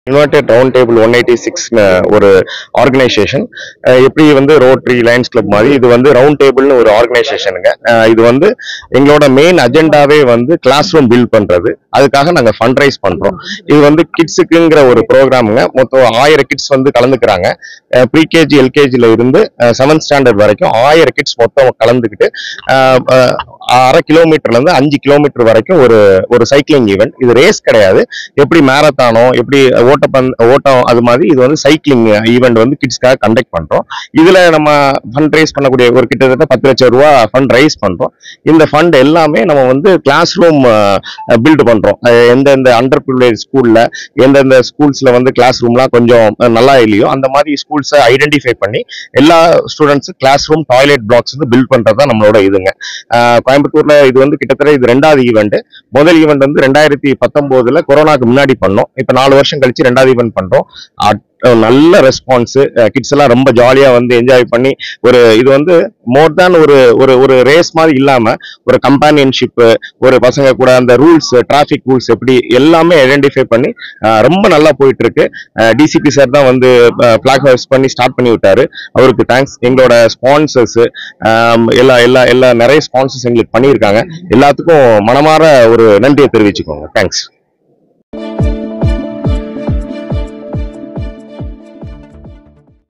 United Round Table one eighty six ஒரு organisation எப்படி வந்து ரோட்டரி லயன்ஸ் கிளப் மாதிரி இது வந்து ரவுண்ட் டேபிள்னு ஒரு ஆர்கனைசேஷனுங்க இது வந்து எங்களோட மெயின் அஜெண்டாவே வந்து கிளாஸ் ரூம் பில்ட் பண்றது அதுக்காக நாங்க ஃபண்ட் ரைஸ் பண்றோம் இது வந்து கிட்ஸுக்குங்கிற ஒரு ப்ரோக்ராமுங்க மொத்தம் ஆயிரம் கிட்ஸ் வந்து கலந்துக்கிறாங்க ப்ரீகேஜி எல்கேஜில இருந்து செவன்த் ஸ்டாண்டர்ட் வரைக்கும் ஆயிரம் கிட்ஸ் மொத்தம் கலந்துக்கிட்டு அஹ், அஹ், அரை கிலோமீட்டர்ல இருந்து அஞ்சு கிலோமீட்டர் வரைக்கும் ஒரு ஒரு சைக்கிளிங் ஈவெண்ட் இது ரேஸ் கிடையாது எப்படி மேரத்தானோ எப்படி ஓட்டப்பந் ஓட்டம் அது மாதிரி இது வந்து சைக்கிளிங் ஈவெண்ட் வந்து கிட்ஸ்க்காக கண்டக்ட் பண்றோம் இதுல நம்ம ஃபண்ட் ரைஸ் பண்ணக்கூடிய ஒரு கிட்டத்தட்ட பத்து லட்சம் ரூபா ஃபண்ட் ரைஸ் பண்றோம் இந்த ஃபண்ட் எல்லாமே நம்ம வந்து கிளாஸ் ரூம் பில்ட் பண்றோம் அஹ் எந்தெந்த அண்டர் ப்ரிவிலேஜ் ஸ்கூல்ல எந்தெந்த ஸ்கூல்ஸ்ல வந்து கிளாஸ் ரூம்லாம் கொஞ்சம் அஹ், நல்லா இல்லையோ அந்த மாதிரி ஸ்கூல்ஸை ஐடென்டிஃபை பண்ணி எல்லா students class room toilet blocks வந்து பில்ட் பண்றது தான் நம்மளோட இதுங்க அஹ், கோயம்புத்தூர்ல இது வந்து கிட்டத்தட்ட இது ரெண்டாவது ஈவெண்ட் முதல் ஈவெண்ட் வந்து ரெண்டாயிரத்தி பத்தொன்பதுல கொரோனாக்கு முன்னாடி பண்ணோம் இப்ப நாலு வருஷம் கழிச்சு ரெண்டாவது ஈவெண்ட் பண்றோம் அட்- நல்ல ரெஸ்பான்ஸ் கிட்ஸ் எல்லாம் ரொம்ப ஜாலியா வந்து என்ஜாய் பண்ணி ஒரு இது வந்து மோர் தேன் ஒரு ஒரு ஒரு ரேஸ் மாதிரி இல்லாம ஒரு கம்பானியன்ஷிப் ஒரு பசங்க கூட அந்த ரூல்ஸ் டிராஃபிக் ரூல்ஸ் எப்படி எல்லாமே ஐடென்டிஃபை பண்ணி அஹ், ரொம்ப நல்லா போயிட்டு இருக்கு டிசிபி சார் தான் வந்து பிளாக் ஹவுஸ் பண்ணி ஸ்டார்ட் பண்ணி விட்டாரு அவருக்கு தேங்க்ஸ் எங்களோட ஸ்பான்சர்ஸ் எல்லா எல்லா எல்லா நிறைய ஸ்பான்சர்ஸ் எங்களுக்கு பண்ணியிருக்காங்க எல்லாத்துக்கும் மனமாற ஒரு நன்றியை தெரிவிச்சுக்கோங்க தேங்க்ஸ்